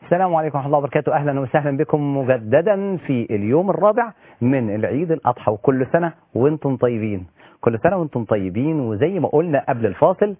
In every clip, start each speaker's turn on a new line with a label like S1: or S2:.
S1: السلام عليكم ورحمة الله وبركاته أهلا وسهلا بكم مجددا في اليوم الرابع من العيد الأضحى وكل سنة وانتم طيبين كل سنة وانتم طيبين وزي ما قلنا قبل الفاصل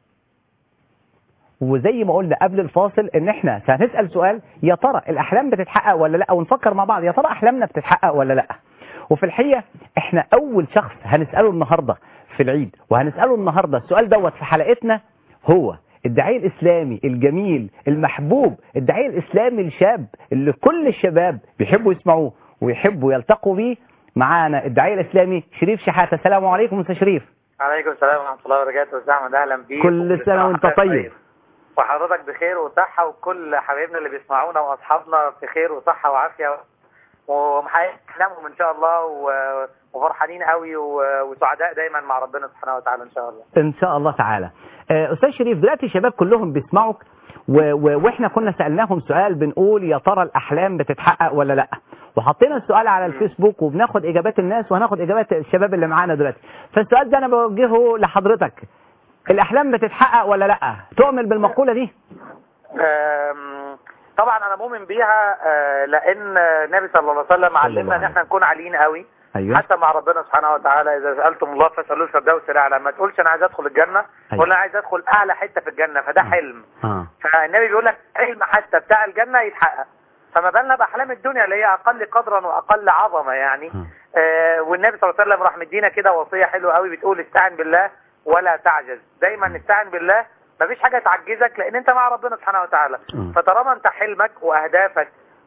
S1: وزي ما قلنا قبل الفاصل ان احنا هنسأل سؤال يا ترى الاحلام بتتحقق ولا لا ونفكر مع بعض يا ترى احلامنا بتتحقق ولا لا وفي الحقيقة احنا اول شخص هنسأله النهاردة في العيد وهنسأله النهاردة السؤال دوت في حلقتنا هو الداعية الإسلامي الجميل المحبوب الداعية الإسلامي الشاب اللي كل الشباب بيحبوا يسمعوه ويحبوا يلتقوا بيه معانا الداعية الإسلامي شريف شحاتة السلام عليكم أستاذ شريف
S2: عليكم السلام ورحمة الله وبركاته أستاذ أحمد أهلا بيك
S1: كل سنة وأنت
S2: وحضرتك
S1: طيب
S2: وحضرتك بخير وصحة وكل حبايبنا اللي بيسمعونا وأصحابنا بخير وصحة وعافية ومحققين أحلامهم إن شاء الله و- وفرحانين قوي و- وسعداء دايما مع ربنا سبحانه وتعالى إن شاء الله
S1: إن شاء الله تعالى آه، أستاذ شريف دلوقتي الشباب كلهم بيسمعوك و... و... واحنا كنا سألناهم سؤال بنقول يا ترى الأحلام بتتحقق ولا لا وحطينا السؤال على الفيسبوك وبناخد إجابات الناس وهناخد إجابات الشباب اللي معانا دلوقتي فالسؤال ده أنا بوجهه لحضرتك الأحلام بتتحقق ولا لا تؤمن بالمقولة دي
S2: أم، طبعا أنا مؤمن بيها أه، لأن النبي صلى الله عليه وسلم
S1: الله
S2: علمنا إن
S1: عليه
S2: احنا نكون عاليين قوي
S1: أيوه
S2: حتى مع ربنا سبحانه وتعالى اذا سالتم الله فاسالوه الفردوس الاعلى ما تقولش انا عايز ادخل الجنه
S1: أيوة.
S2: ولا عايز ادخل اعلى حته في الجنه فده حلم
S1: آه.
S2: فالنبي بيقول لك حلم حتى بتاع الجنه يتحقق فما بالنا باحلام الدنيا اللي هي اقل قدرا واقل عظمه يعني
S1: آه.
S2: آه والنبي صلى الله عليه وسلم راح مدينا كده وصيه حلوه قوي بتقول استعن بالله ولا تعجز دايما استعن بالله مفيش حاجه تعجزك لان انت مع ربنا سبحانه وتعالى
S1: مم.
S2: فطالما انت حلمك واهدافك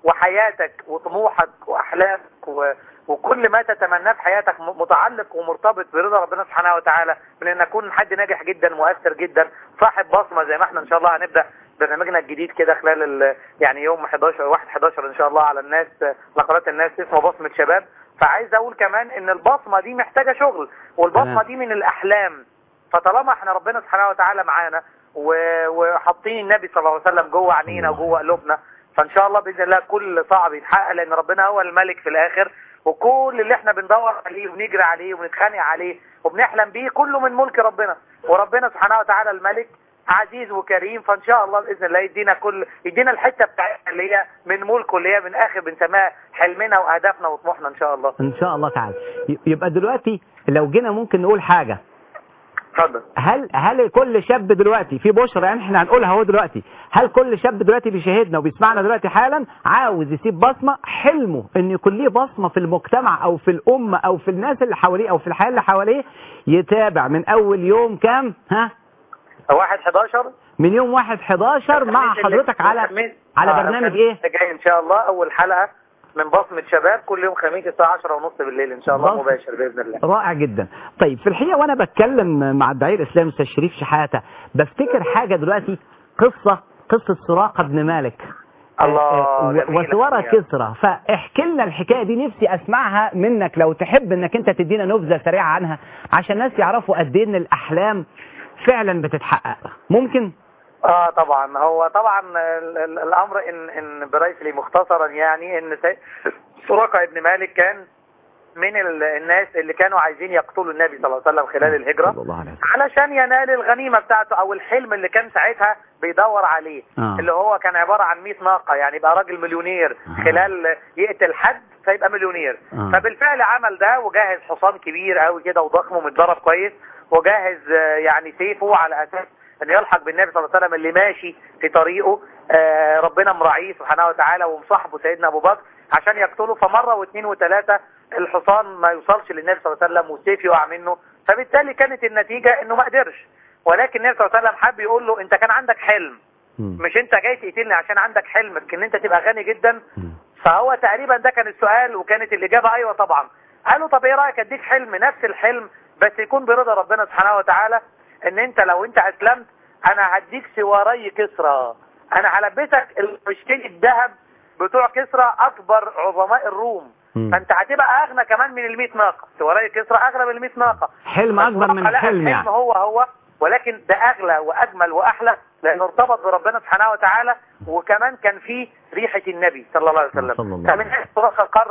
S2: وحياتك وطموحك واحلامك و... وكل ما تتمناه في حياتك م- متعلق ومرتبط برضا ربنا سبحانه وتعالى من ان اكون حد ناجح جدا مؤثر جدا صاحب بصمه زي ما احنا ان شاء الله هنبدا برنامجنا الجديد كده خلال ال... يعني يوم 11 1 11 ان شاء الله على الناس لقناه الناس اسمه بصمه شباب فعايز اقول كمان ان البصمه دي محتاجه شغل والبصمه
S1: تمام.
S2: دي من الاحلام فطالما احنا ربنا سبحانه وتعالى معانا و- وحاطين النبي صلى الله عليه وسلم جوه عينينا وجوه قلوبنا فان شاء الله باذن الله كل صعب يتحقق لان ربنا هو الملك في الاخر وكل اللي احنا بندور عليه وبنجري عليه وبنتخانق عليه وبنحلم بيه كله من ملك ربنا وربنا سبحانه وتعالى الملك عزيز وكريم فان شاء الله باذن الله يدينا كل يدينا الحته بتاعتنا اللي هي من ملكه اللي هي من اخر بنسميها حلمنا واهدافنا وطموحنا ان شاء الله
S1: إن شاء الله تعالى ي- يبقى دلوقتي لو جينا ممكن نقول حاجة
S2: اتفضل
S1: هل هل كل شاب دلوقتي في بشرى يعني احنا هنقولها اهو دلوقتي هل كل شاب دلوقتي بيشاهدنا وبيسمعنا دلوقتي حالا عاوز يسيب بصمه حلمه ان يكون ليه بصمه في المجتمع او في الامه او في الناس اللي حواليه او في الحياه اللي حواليه يتابع من اول يوم كام ها
S2: واحد 11
S1: من يوم 1 11 مع
S2: الخميس اللي-
S1: حضرتك على
S2: الخميس-
S1: على
S2: آه،
S1: برنامج
S2: الخميس
S1: ايه
S2: اللي جاي ان شاء الله اول حلقه من بصمه شباب كل يوم خميس الساعه 10 ونص بالليل ان شاء الله
S1: بصمة.
S2: مباشر باذن الله
S1: رائع جدا طيب في الحقيقه وانا بتكلم مع الداعيه الاسلامي استاذ شريف شحاته بفتكر حاجه دلوقتي قصه قصه سراقه بن مالك
S2: الله،
S1: آه، آه، و-
S2: جميلة
S1: وسوارة
S2: الحقيقة.
S1: كسرى فاحكي لنا الحكايه دي نفسي اسمعها منك لو تحب انك انت تدينا نبذه سريعه عنها عشان الناس يعرفوا قد ايه ان الاحلام فعلا بتتحقق ممكن
S2: اه طبعا هو طبعا ال- ال- الامر ان ان برايفلي مختصرا يعني ان سي- سراقه ابن مالك كان من ال- الناس اللي كانوا عايزين يقتلوا النبي صلى الله عليه وسلم خلال الهجره
S1: صلى الله عليه وسلم
S2: علشان ينال الغنيمه بتاعته او الحلم اللي كان ساعتها بيدور عليه
S1: آه.
S2: اللي هو كان عباره عن 100 ناقه يعني يبقى راجل مليونير
S1: آه.
S2: خلال يقتل حد فيبقى مليونير
S1: آه.
S2: فبالفعل عمل ده وجهز حصان كبير قوي كده وضخم ومتدرب كويس وجهز آه، يعني سيفه على اساس ان يلحق بالنبي صلى الله عليه وسلم اللي ماشي في طريقه آه، ربنا مراعيه سبحانه وتعالى ومصاحبه سيدنا ابو بكر عشان يقتله فمره واثنين وثلاثه الحصان ما يوصلش للنبي صلى الله عليه وسلم والسيف يقع منه فبالتالي كانت النتيجه انه ما قدرش ولكن النبي صلى الله عليه وسلم حب يقول له انت كان عندك حلم
S1: مم.
S2: مش انت جاي تقتلني عشان عندك حلمك ان انت تبقى غني جدا
S1: مم.
S2: فهو تقريبا ده كان السؤال وكانت الاجابه ايوه طبعا قالوا طب ايه رايك اديك حلم نفس الحلم بس يكون برضا ربنا سبحانه وتعالى ان انت لو انت اسلمت انا هديك سواري كسرى انا هلبسك المشكل الذهب بتوع كسرى اكبر عظماء الروم
S1: مم.
S2: فانت هتبقى اغنى كمان من ال ناقه سواري كسرى اغلى من ال ناقه
S1: حلم اكبر من
S2: فالصراحة لا،
S1: الحلم يعني
S2: هو هو ولكن ده اغلى واجمل واحلى لانه ارتبط بربنا سبحانه وتعالى وكمان كان فيه ريحه النبي صلى الله عليه وسلم
S1: صلى الله عليه
S2: فمن هنا الصراحه قرر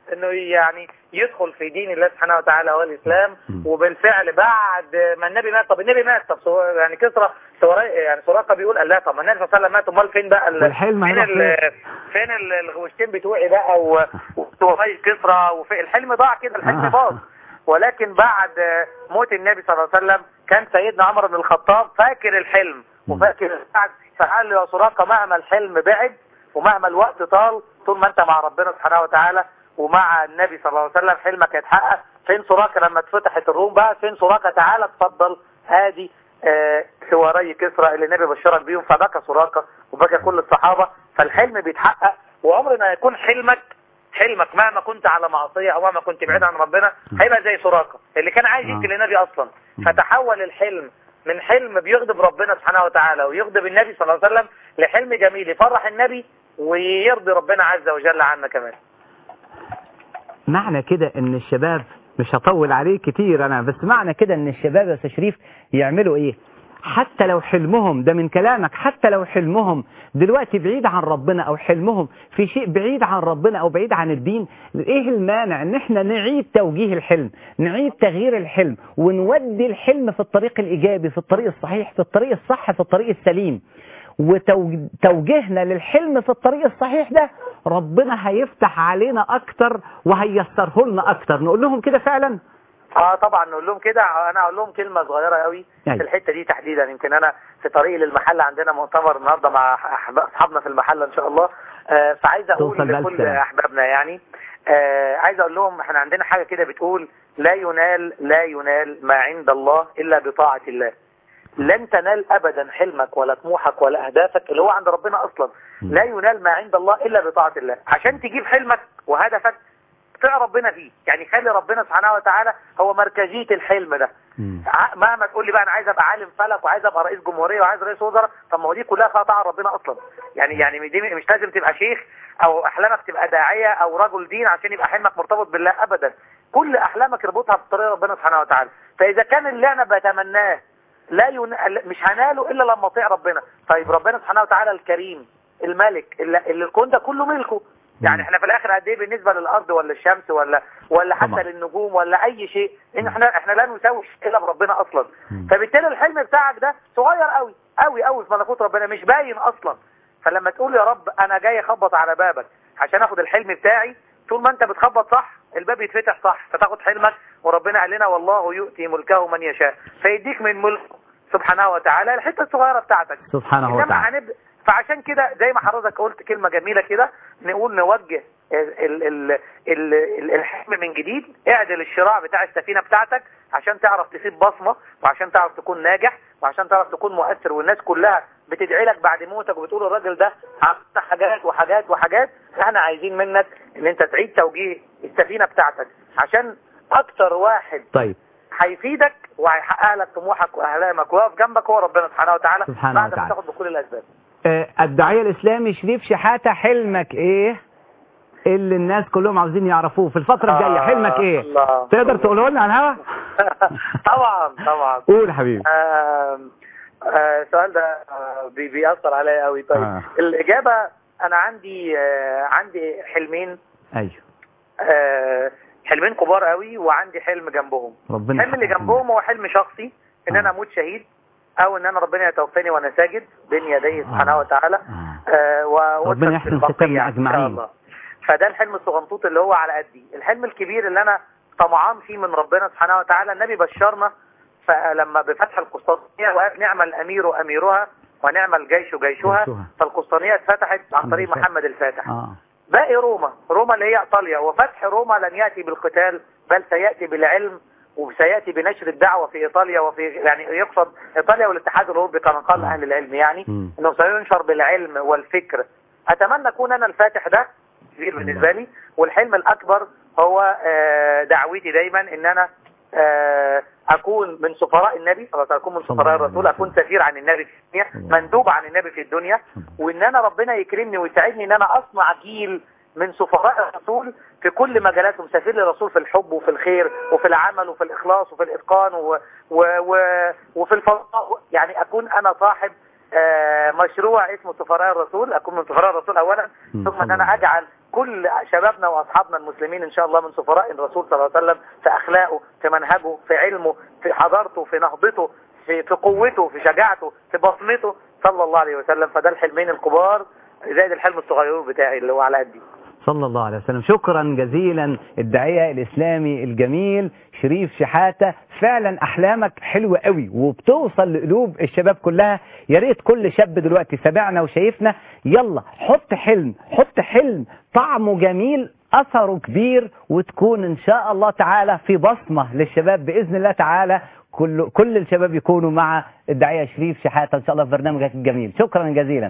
S2: انه يعني يدخل في دين الله سبحانه وتعالى والاسلام
S1: مم.
S2: وبالفعل بعد ما النبي مات طب النبي مات طب سو- يعني كسرى سوري يعني سراقه بيقول قال لا طب ما النبي صلى الله عليه وسلم مات امال فين بقى ال-
S1: والحلم
S2: فين
S1: هيروح
S2: ال- فين ال- الغوشتين بتوعي بقى و- وسوري كسرى وفي الحلم ضاع كده الحلم
S1: آه.
S2: باظ ولكن بعد موت النبي صلى الله عليه وسلم كان سيدنا عمر بن الخطاب فاكر الحلم وفاكر السعد فقال له يا سراقه مهما الحلم بعد ومهما الوقت طال طول ما انت مع ربنا سبحانه وتعالى ومع النبي صلى الله عليه وسلم حلمك هيتحقق فين سراقه لما اتفتحت الروم بقى فين سراقه تعالى اتفضل ادي آه، سواري كسرى اللي النبي بشرك بيهم فبكى سراقه وبكى كل الصحابه فالحلم بيتحقق وعمر ما يكون حلمك حلمك مهما كنت على معصيه او مهما كنت بعيد عن ربنا هيبقى زي سراقه اللي كان عايز
S1: آه.
S2: يقتل النبي اصلا فتحول الحلم من حلم بيغضب ربنا سبحانه وتعالى ويغضب النبي صلى الله عليه وسلم لحلم جميل يفرح النبي ويرضي ربنا عز وجل عنا كمان
S1: معنى كده ان الشباب مش هطول عليه كتير انا بس معنى كده ان الشباب يا أستاذ شريف يعملوا ايه حتى لو حلمهم ده من كلامك حتى لو حلمهم دلوقتي بعيد عن ربنا او حلمهم في شيء بعيد عن ربنا او بعيد عن الدين ايه المانع ان احنا نعيد توجيه الحلم نعيد تغيير الحلم ونودي الحلم في الطريق الايجابي في الطريق الصحيح في الطريق الصح في الطريق السليم وتوجيهنا للحلم في الطريق الصحيح ده ربنا هيفتح علينا اكتر وهيسره لنا اكتر نقول لهم كده فعلا
S2: اه طبعا نقول لهم كده انا اقول لهم كلمه صغيره قوي
S1: أيوة.
S2: في الحته دي تحديدا يمكن انا في طريقي للمحل عندنا مؤتمر النهارده مع أحب- اصحابنا في المحل ان شاء الله آه فعايز اقول
S1: توصل بألف
S2: لكل
S1: سلامة.
S2: احبابنا يعني آه عايز اقول لهم احنا عندنا حاجه كده بتقول لا ينال لا ينال ما عند الله الا بطاعه الله لن تنال ابدا حلمك ولا طموحك ولا اهدافك اللي هو عند ربنا اصلا لا ينال ما عند الله الا بطاعه الله عشان تجيب حلمك وهدفك طيع ربنا فيه يعني خلي ربنا سبحانه وتعالى هو مركزيه الحلم ده ع- مهما تقول لي بقى انا عايز ابقى عالم فلك وعايز ابقى رئيس جمهوريه وعايز رئيس وزراء طب ما هو دي كلها فيها طاعه ربنا اصلا يعني يعني دي مش لازم تبقى شيخ او احلامك تبقى داعيه او رجل دين عشان يبقى حلمك مرتبط بالله ابدا كل احلامك اربطها بطريق ربنا سبحانه وتعالى فاذا كان اللي انا بتمناه لا ين... مش هناله الا لما اطيع ربنا طيب ربنا سبحانه وتعالى الكريم الملك اللي, اللي الكون ده كله ملكه يعني احنا في الاخر قد ايه بالنسبه للارض ولا الشمس ولا ولا حتى
S1: طبعا.
S2: للنجوم ولا اي شيء ان احنا احنا لا نساوي شيء الا بربنا اصلا فبالتالي الحلم بتاعك ده صغير قوي قوي قوي في ملكوت ربنا مش باين اصلا فلما تقول يا رب انا جاي اخبط على بابك عشان اخد الحلم بتاعي طول ما انت بتخبط صح الباب يتفتح صح فتاخد حلمك وربنا قال لنا والله يؤتي ملكه من يشاء فيديك من ملكه سبحانه وتعالى الحته الصغيره بتاعتك
S1: سبحانه
S2: إنما
S1: وتعالى
S2: هنبدأ فعشان كده زي ما حضرتك قلت كلمة جميلة كده نقول نوجه ال ال ال ال ال الحلم من جديد اعدل الشراع بتاع السفينة بتاعتك عشان تعرف تسيب بصمة وعشان تعرف تكون ناجح وعشان تعرف تكون مؤثر والناس كلها بتدعي لك بعد موتك وبتقول الراجل ده عمل حاجات وحاجات وحاجات احنا عايزين منك ان انت تعيد توجيه السفينة بتاعتك عشان اكتر واحد
S1: طيب
S2: هيفيدك وهيحقق لك طموحك واحلامك ويقف جنبك هو ربنا سبحانه وتعالى
S1: سبحانه
S2: بعد ما
S1: وتعالى.
S2: تاخد بكل الاسباب
S1: آه، الداعية الإسلامي شريف شحاتة حلمك إيه اللي الناس كلهم عاوزين يعرفوه في الفترة الجاية
S2: آه،
S1: حلمك إيه
S2: الله.
S1: تقدر تقوله لنا على الهوا
S2: طبعا طبعا
S1: قول يا حبيبي
S2: آم، آه، السؤال ده آه، بي- بيأثر عليا قوي طيب
S1: آه.
S2: الإجابة أنا عندي آه، عندي حلمين
S1: أيوه
S2: آه، حلمين كبار قوي وعندي حلم جنبهم
S1: ربنا
S2: الحلم اللي
S1: يحفظك.
S2: جنبهم هو حلم شخصي ان
S1: آه.
S2: انا اموت شهيد او ان انا ربنا يتوفاني وانا ساجد بين يديه سبحانه
S1: آه.
S2: وتعالى
S1: آه.
S2: آه، وأدخل
S1: ربنا
S2: في
S1: يحسن
S2: البقيع
S1: ختامنا
S2: إن شاء
S1: أجمعين.
S2: الله. فده الحلم الصغنطوط اللي هو على قدي الحلم الكبير اللي انا طمعان فيه من ربنا سبحانه وتعالى النبي بشرنا فلما بفتح القسطنطينية نعم الامير اميرها ونعم الجيش جيشها
S1: جيشها.
S2: فالقسطنطينية اتفتحت عن طريق
S1: الفاتح.
S2: محمد الفاتح
S1: آه
S2: باقي روما روما اللي هي ايطاليا وفتح روما لن ياتي بالقتال بل سياتي بالعلم وسياتي بنشر الدعوه في ايطاليا وفي يعني يقصد ايطاليا والاتحاد الاوروبي كما قال
S1: مم.
S2: اهل العلم يعني
S1: مم.
S2: انه سينشر بالعلم والفكر اتمنى اكون انا الفاتح ده كبير بالنسبه لي والحلم الاكبر هو آه، دعوتي دايما ان انا آه، اكون من سفراء النبي خلاص اكون من
S1: صلى
S2: سفراء
S1: الله
S2: الرسول
S1: عليه
S2: اكون سفير عن النبي في الدنيا
S1: الله.
S2: مندوب عن النبي في الدنيا وان انا ربنا يكرمني ويساعدني ان انا اصنع جيل من سفراء الرسول في كل مجالاتهم سفير للرسول في الحب وفي الخير وفي العمل وفي الاخلاص وفي الاتقان و و و وفي الفضاء يعني اكون انا صاحب آه، مشروع اسمه سفراء الرسول اكون من سفراء الرسول اولا
S1: مم.
S2: ثم ان انا اجعل كل شبابنا واصحابنا المسلمين ان شاء الله من سفراء الرسول صلى الله عليه وسلم في اخلاقه في منهجه في علمه في حضارته في نهضته في في قوته في شجاعته في بصمته صلى الله عليه وسلم فده الحلمين الكبار زائد الحلم الصغير بتاعي اللي هو على قدي
S1: صلى الله عليه وسلم شكرا جزيلا الداعية الإسلامي الجميل شريف شحاتة فعلا أحلامك حلوة قوي وبتوصل لقلوب الشباب كلها يا ريت كل شاب دلوقتي سمعنا وشايفنا يلا حط حلم حط حلم طعمه جميل أثره كبير وتكون إن شاء الله تعالى في بصمة للشباب بإذن الله تعالى كل كل الشباب يكونوا مع الداعية شريف شحاتة إن شاء الله في برنامجك الجميل شكرا جزيلا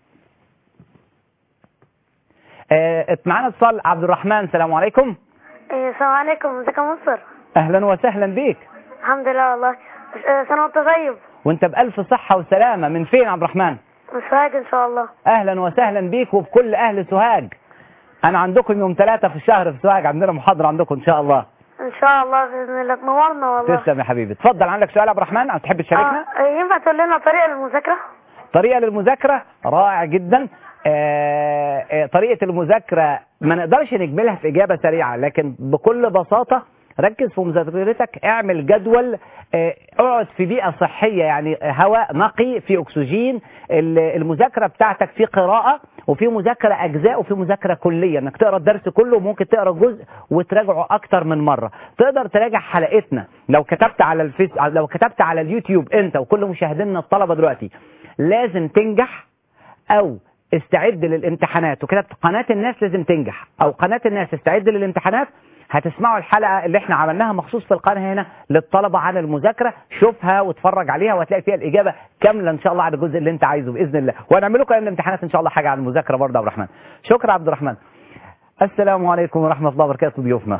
S1: آه، معانا اتصال عبد الرحمن السلام عليكم
S3: إيه، السلام عليكم ازيك يا مصر
S1: اهلا وسهلا بيك
S3: الحمد لله والله إيه، سنة وانت طيب
S1: وانت بألف صحة وسلامة من فين عبد الرحمن
S3: من سوهاج ان شاء الله
S1: اهلا وسهلا بيك وبكل اهل سوهاج انا عندكم يوم ثلاثة في الشهر في سوهاج عندنا محاضرة عندكم ان شاء الله
S3: ان شاء الله باذن الله تنورنا والله
S1: تسلم يا حبيبي اتفضل عندك سؤال يا عبد الرحمن او تحب تشاركنا
S3: آه، إيه، ينفع تقول لنا طريقة للمذاكرة
S1: طريقة للمذاكرة رائع جدا آه، آه، طريقة المذاكرة ما نقدرش نجملها في إجابة سريعة لكن بكل بساطة ركز في مذاكرتك اعمل جدول آه، اقعد في بيئة صحية يعني هواء نقي في أكسجين ال- المذاكرة بتاعتك في قراءة وفي مذاكرة أجزاء وفي مذاكرة كلية انك تقرا الدرس كله وممكن تقرا جزء وتراجعه أكتر من مرة تقدر تراجع حلقتنا لو كتبت على الفيس لو كتبت على اليوتيوب انت وكل مشاهدينا الطلبة دلوقتي لازم تنجح او استعد للامتحانات وكتبت قناة الناس لازم تنجح او قناة الناس استعد للامتحانات هتسمعوا الحلقة اللي احنا عملناها مخصوص في القناة هنا للطلبة عن المذاكرة شوفها واتفرج عليها وهتلاقي فيها الإجابة كاملة إن شاء الله على الجزء اللي أنت عايزه بإذن الله وهنعمل لكم قبل الامتحانات إن شاء الله حاجة عن المذاكرة برضه عبد الرحمن شكرا عبد الرحمن السلام عليكم ورحمة الله وبركاته ضيوفنا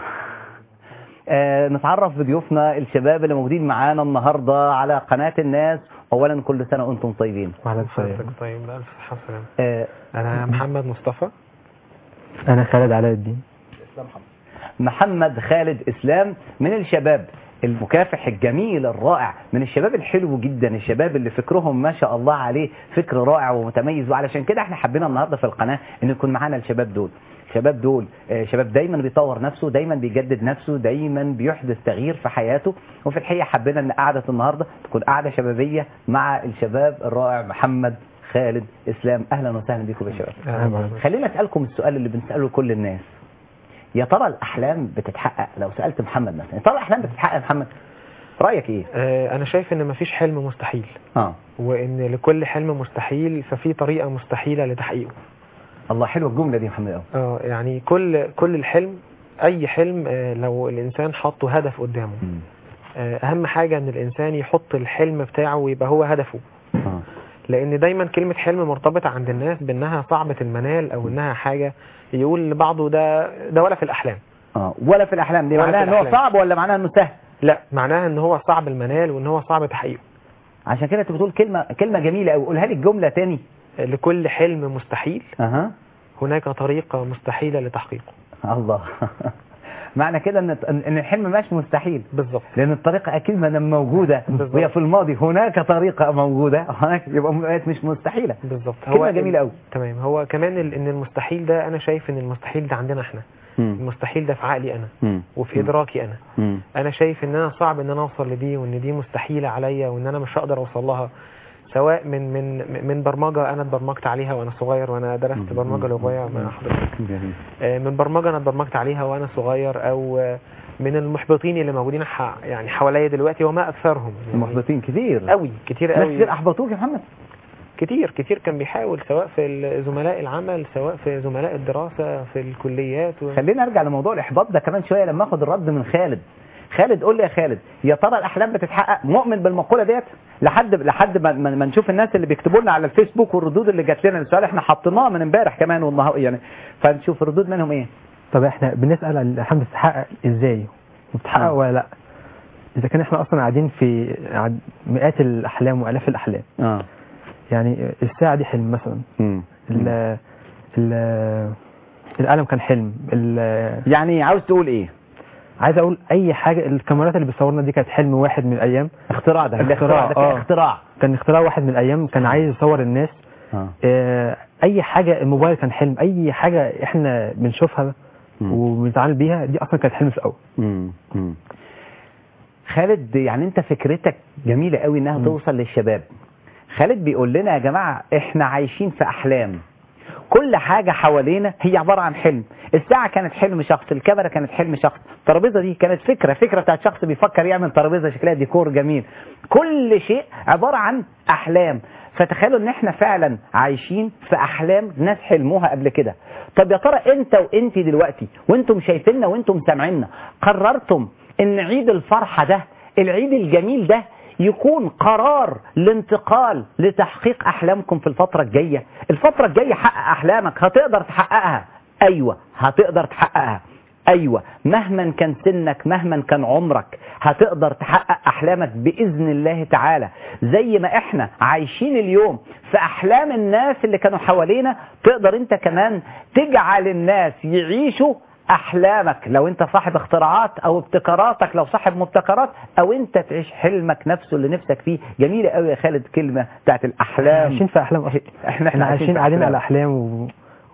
S1: آه نتعرف بضيوفنا الشباب اللي موجودين معانا النهاردة على قناة الناس أولا كل سنة وأنتم طيبين
S4: وعلى
S5: حضرتك طيب بألف صحة وسلامة
S1: آه
S5: أنا محمد مصطفى
S4: انا خالد علاء الدين
S1: محمد خالد إسلام من الشباب المكافح الجميل الرائع من الشباب الحلو جدا الشباب اللي فكرهم ما شاء الله عليه فكر رائع ومتميز وعلشان كده احنا حبينا النهارده في القناة ان يكون معانا الشباب دول الشباب دول آه، شباب دايما بيطور نفسه دايما بيجدد نفسه دايما بيحدث تغيير في حياته وفي الحقيقة حبينا ان قعدة النهاردة تكون قعدة شبابية مع الشباب الرائع محمد خالد إسلام أهلا وسهلا بكم يا شباب
S5: أهلا.
S1: خلينا أسألكم السؤال اللي بنسأله لكل الناس يا ترى الأحلام بتتحقق لو سألت محمد مثلا يا ترى الأحلام بتتحقق يا محمد رأيك إيه؟
S5: آه، أنا شايف إن مفيش حلم مستحيل
S1: آه
S5: وإن لكل حلم مستحيل ففي طريقة مستحيلة لتحقيقه
S1: الله حلوة الجملة دي يا محمد أوي
S5: اه يعني كل كل الحلم أي حلم آه، لو الإنسان حطه هدف قدامه
S1: مم.
S5: آه، أهم حاجة إن الإنسان يحط الحلم بتاعه ويبقى هو هدفه
S1: آه.
S5: لأن دايما كلمة حلم مرتبطة عند الناس بأنها صعبة المنال أو إنها حاجة يقول لبعضه ده ده ولا في الأحلام
S1: آه. ولا في الأحلام دي
S5: ولا
S1: معناها
S5: في
S1: إن هو
S5: الأحلام.
S1: صعب ولا معناها إنه سهل؟
S5: لا معناها إن هو صعب المنال وإن هو صعب تحقيقه
S1: عشان كده أنت بتقول كلمة كلمة جميلة أوي قولها لي الجملة تاني
S5: لكل حلم مستحيل
S1: أها
S5: هناك طريقة مستحيلة لتحقيقه
S1: الله معنى كده ان ان الحلم مش مستحيل
S5: بالظبط
S1: لان الطريقه اكيد ما دام موجوده
S5: بالظبط.
S1: وهي في الماضي هناك طريقه موجوده هناك يبقى بقت مش مستحيله
S5: بالظبط
S1: كلمه جميله قوي
S5: تمام هو كمان ال- ان المستحيل ده انا شايف ان المستحيل ده عندنا احنا المستحيل ده في عقلي انا وفي ادراكي انا انا شايف ان انا صعب ان انا اوصل لدي وان دي مستحيله عليا وان انا مش هقدر اوصل لها سواء من من من برمجه انا اتبرمجت عليها وانا صغير وانا درست
S1: مم.
S5: برمجه لغويه مع حضرتك
S1: جميل
S5: آه، من برمجه انا اتبرمجت عليها وانا صغير او آه، من المحبطين اللي موجودين ح- يعني حواليا دلوقتي وما اكثرهم يعني
S1: المحبطين كتير
S5: قوي كتير
S1: ناس
S5: قوي
S1: كتير احبطوك يا محمد
S5: كتير كتير كان بيحاول سواء في ال- زملاء العمل سواء في زملاء الدراسة في الكليات و...
S1: خلينا نرجع لموضوع الاحباط ده كمان شويه لما اخد الرد من خالد خالد قول لي يا خالد يا ترى الاحلام بتتحقق مؤمن بالمقوله ديت لحد لحد ما, ما ما نشوف الناس اللي بيكتبوا لنا على الفيسبوك والردود اللي جات لنا السؤال احنا حطيناه من امبارح كمان والنهار يعني فنشوف الردود منهم ايه
S4: طب احنا بنسال عن الاحلام بتتحقق ازاي وبتتحقق
S1: آه.
S4: ولا لا اذا كان احنا اصلا قاعدين في عد- مئات الاحلام والاف الاحلام
S1: اه
S4: يعني الساعه دي حلم مثلا ال ال القلم كان حلم ال-
S1: يعني عاوز تقول ايه
S4: عايز اقول اي حاجه الكاميرات اللي بتصورنا دي كانت حلم واحد من الايام
S1: اختراع ده ده
S4: اختراع،
S1: اختراع ده كده
S4: آه.
S1: اختراع
S4: كان اختراع واحد من الايام كان عايز يصور الناس
S1: آه.
S4: آه، اي حاجه الموبايل كان حلم اي حاجه احنا بنشوفها
S1: مم.
S4: وبنتعامل بيها دي اصلا كانت حلم في الاول
S1: مم. مم. خالد يعني انت فكرتك جميلة قوي انها
S4: مم.
S1: توصل للشباب خالد بيقول لنا يا جماعة احنا عايشين في احلام كل حاجة حوالينا هي عبارة عن حلم الساعة كانت حلم شخص الكاميرا كانت حلم شخص الترابيزة دي كانت فكرة فكرة بتاعت شخص بيفكر يعمل ترابيزة شكلها ديكور جميل كل شيء عبارة عن احلام فتخيلوا ان احنا فعلا عايشين في احلام ناس حلموها قبل كده طب يا ترى انت وانت دلوقتي وانتم شايفيننا وانتم سامعيننا قررتم ان عيد الفرحة ده العيد الجميل ده يكون قرار الانتقال لتحقيق احلامكم في الفترة الجاية الفترة الجاية حقق احلامك هتقدر تحققها ايوه هتقدر تحققها ايوه مهما كان سنك مهما كان عمرك هتقدر تحقق احلامك باذن الله تعالى زي ما احنا عايشين اليوم في احلام الناس اللي كانوا حوالينا تقدر انت كمان تجعل الناس يعيشوا احلامك لو انت صاحب اختراعات او ابتكاراتك لو صاحب مبتكرات او انت تعيش حلمك نفسه اللي نفسك فيه جميله قوي يا خالد كلمه بتاعت الاحلام
S4: عايشين في احلام اصلا
S1: احنا
S4: احنا عايشين
S1: في
S4: قاعدين على
S1: أحلام.
S4: احلام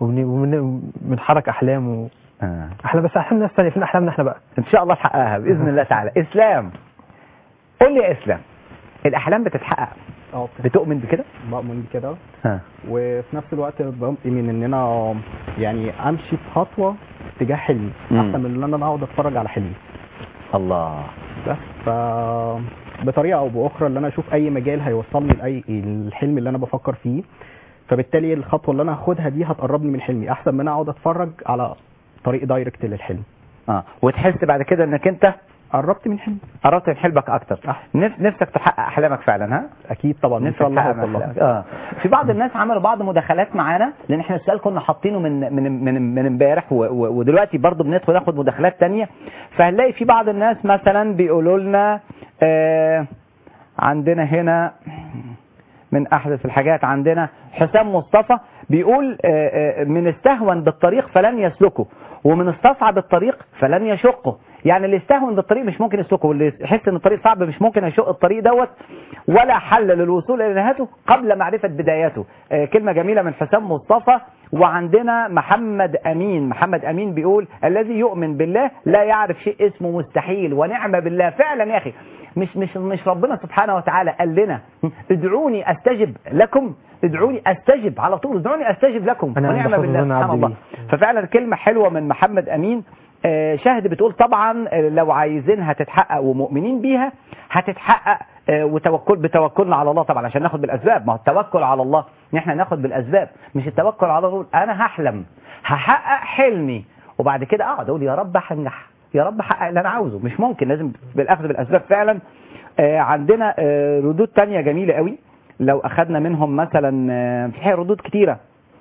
S4: وبنحرك احلام و...
S1: آه.
S4: احلام بس احلام ناس ثانيه فين احلامنا احنا بقى
S1: ان شاء الله تحققها باذن الله تعالى اسلام قول لي يا اسلام الاحلام بتتحقق
S6: اه
S1: بتؤمن بكده
S6: بؤمن بكده
S1: ها
S6: وفي نفس الوقت بؤمن ان انا يعني امشي في خطوه تجاه حلمي
S1: مم.
S6: احسن من ان انا اقعد اتفرج على حلمي
S1: الله
S6: بس ف بطريقه او باخرى ان انا اشوف اي مجال هيوصلني لاي الحلم اللي انا بفكر فيه فبالتالي الخطوه اللي انا هاخدها دي هتقربني من حلمي احسن من ان اقعد اتفرج على طريق دايركت للحلم
S1: اه وتحس بعد كده انك انت
S6: قربت من حلمي
S1: قربت من حلمك اكتر
S6: أحسن.
S1: نف- نفسك تحقق احلامك فعلا ها
S6: اكيد طبعا ان
S1: نفسك
S6: شاء الله
S1: تحقق
S6: هوصل لها.
S1: أحلامك. اه في بعض الناس عملوا بعض مداخلات معانا لان احنا السؤال كنا حاطينه من من من من امبارح و- و- ودلوقتي برضه بندخل ناخد مداخلات تانية فهنلاقي في بعض الناس مثلا بيقولوا لنا آه عندنا هنا من احدث الحاجات عندنا حسام مصطفى بيقول آه، آه، من استهون بالطريق فلن يسلكه ومن استصعب الطريق فلن يشقه يعني اللي يستهون بالطريق مش ممكن يسلكه واللي يحس ان الطريق صعب مش ممكن يشق الطريق دوت ولا حل للوصول الى نهايته قبل معرفه بداياته آه، كلمه جميله من حسام مصطفى وعندنا محمد امين محمد امين بيقول الذي يؤمن بالله لا يعرف شيء اسمه مستحيل ونعم بالله فعلا يا اخي مش مش مش ربنا سبحانه وتعالى قال لنا ادعوني استجب لكم ادعوني استجب على طول ادعوني استجب لكم
S4: أنا
S1: ونعم
S4: بحفظ
S1: بالله
S4: ظن
S1: سبحان
S4: عبدي
S1: الله
S4: بيه.
S1: ففعلا كلمه حلوه من محمد امين آه، شاهد بتقول طبعا آه، لو عايزينها تتحقق ومؤمنين بيها هتتحقق آه، وتوكل بتوكلنا على الله طبعا عشان ناخد بالاسباب ما هو التوكل على الله ان احنا ناخد بالاسباب مش التوكل على الله نقول انا هحلم هحقق حلمي وبعد كده اقعد اقول يا رب هنجح يا رب احقق اللي انا عاوزه مش ممكن لازم بالاخذ بالاسباب فعلا آه، عندنا آه، ردود تانية جميلة قوي لو اخذنا منهم مثلا آه، في حقيقة ردود كتيرة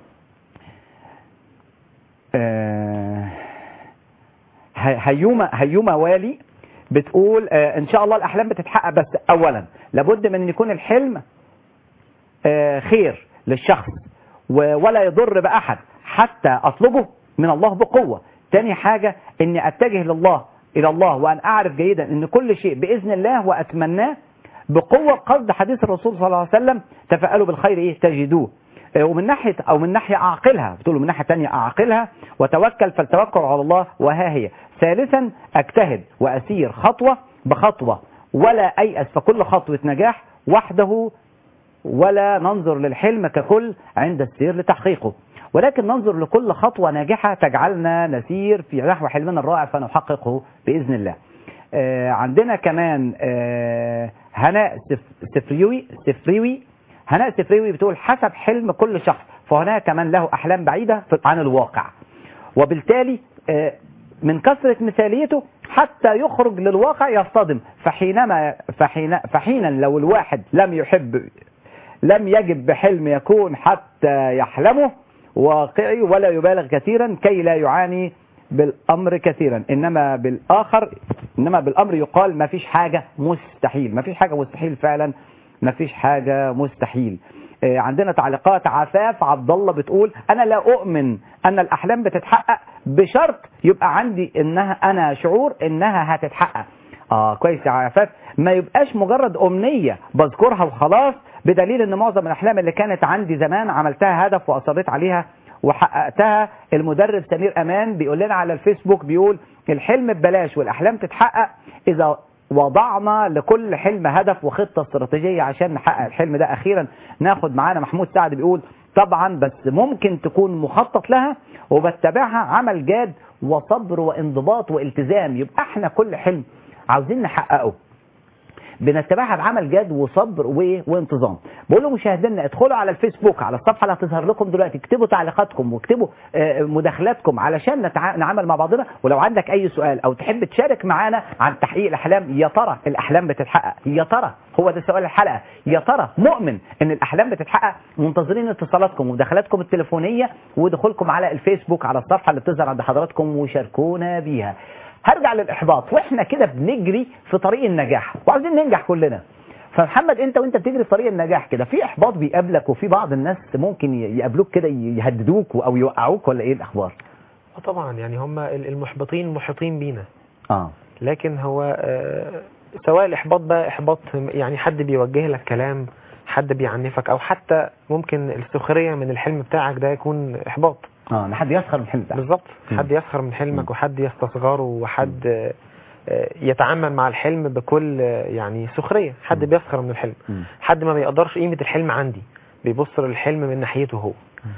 S1: آه، ه- هيومة هيومة والي بتقول آه، ان شاء الله الاحلام بتتحقق بس اولا لابد من ان يكون الحلم آه، خير للشخص و- ولا يضر باحد حتى اطلبه من الله بقوه تاني حاجه اني اتجه لله الى الله وان اعرف جيدا ان كل شيء باذن الله واتمناه بقوه قصد حديث الرسول صلى الله عليه وسلم تفاءلوا بالخير ايه تجدوه آه، ومن ناحيه او من ناحيه اعقلها بتقول من ناحيه ثانيه اعقلها وتوكل فالتوكل على الله وها هي ثالثا اجتهد واسير خطوه بخطوه ولا ايأس فكل خطوه نجاح وحده ولا ننظر للحلم ككل عند السير لتحقيقه ولكن ننظر لكل خطوة ناجحة تجعلنا نسير في نحو حلمنا الرائع فنحققه بإذن الله آه، عندنا كمان آه، هناء سف- سفريوي سفريوي هناء سفريوي بتقول حسب حلم كل شخص فهناك من له أحلام بعيدة في- عن الواقع وبالتالي آه، من كثرة مثاليته حتى يخرج للواقع يصطدم فحينما فحين فحينا لو الواحد لم يحب لم يجب بحلم يكون حتى يحلمه واقعي ولا يبالغ كثيرا كي لا يعاني بالامر كثيرا انما بالاخر انما بالامر يقال ما فيش حاجه مستحيل ما فيش حاجه مستحيل فعلا ما فيش حاجه مستحيل آه، عندنا تعليقات عفاف عبد الله بتقول انا لا اؤمن ان الاحلام بتتحقق بشرط يبقى عندي انها انا شعور انها هتتحقق اه كويس يا عفاف ما يبقاش مجرد امنيه بذكرها وخلاص بدليل ان معظم الاحلام اللي كانت عندي زمان عملتها هدف واصريت عليها وحققتها المدرب سمير امان بيقول لنا على الفيسبوك بيقول الحلم ببلاش والاحلام تتحقق اذا وضعنا لكل حلم هدف وخطة استراتيجية عشان نحقق الحلم ده أخيرا ناخد معانا محمود سعد بيقول طبعا بس ممكن تكون مخطط لها وبتبعها عمل جاد وصبر وانضباط والتزام يبقى احنا كل حلم عاوزين نحققه بنتبعها بعمل جاد وصبر و... وانتظام بقول له مشاهدينا ادخلوا على الفيسبوك على الصفحه اللي هتظهر لكم دلوقتي اكتبوا تعليقاتكم واكتبوا آه، مداخلاتكم علشان نتع... نعمل مع بعضنا ولو عندك اي سؤال او تحب تشارك معانا عن تحقيق الاحلام يا ترى الاحلام بتتحقق يا ترى هو ده سؤال الحلقه يا ترى مؤمن ان الاحلام بتتحقق منتظرين اتصالاتكم ومداخلاتكم التليفونيه ودخولكم على الفيسبوك على الصفحه اللي بتظهر عند حضراتكم وشاركونا بيها هرجع للاحباط واحنا كده بنجري في طريق النجاح وعاوزين ننجح كلنا فمحمد انت وانت بتجري في طريق النجاح كده في احباط بيقابلك وفي بعض الناس ممكن ي- يقابلوك كده يهددوك او يوقعوك ولا ايه الاخبار
S5: آه طبعا يعني هم ال- المحبطين محيطين بينا
S1: اه
S5: لكن هو آه، سواء الإحباط بقى إحباط يعني حد بيوجه لك كلام حد بيعنفك أو حتى ممكن السخرية من الحلم بتاعك ده يكون إحباط
S1: اه ان حد يسخر من الحلم بتاعك
S5: بالظبط
S1: مم.
S5: حد يسخر من حلمك وحد يستصغره وحد آه، آه، يتعامل مع الحلم بكل آه، يعني سخرية حد
S1: مم.
S5: بيسخر من الحلم
S1: مم.
S5: حد ما بيقدرش قيمة الحلم عندي بيبص للحلم من ناحيته هو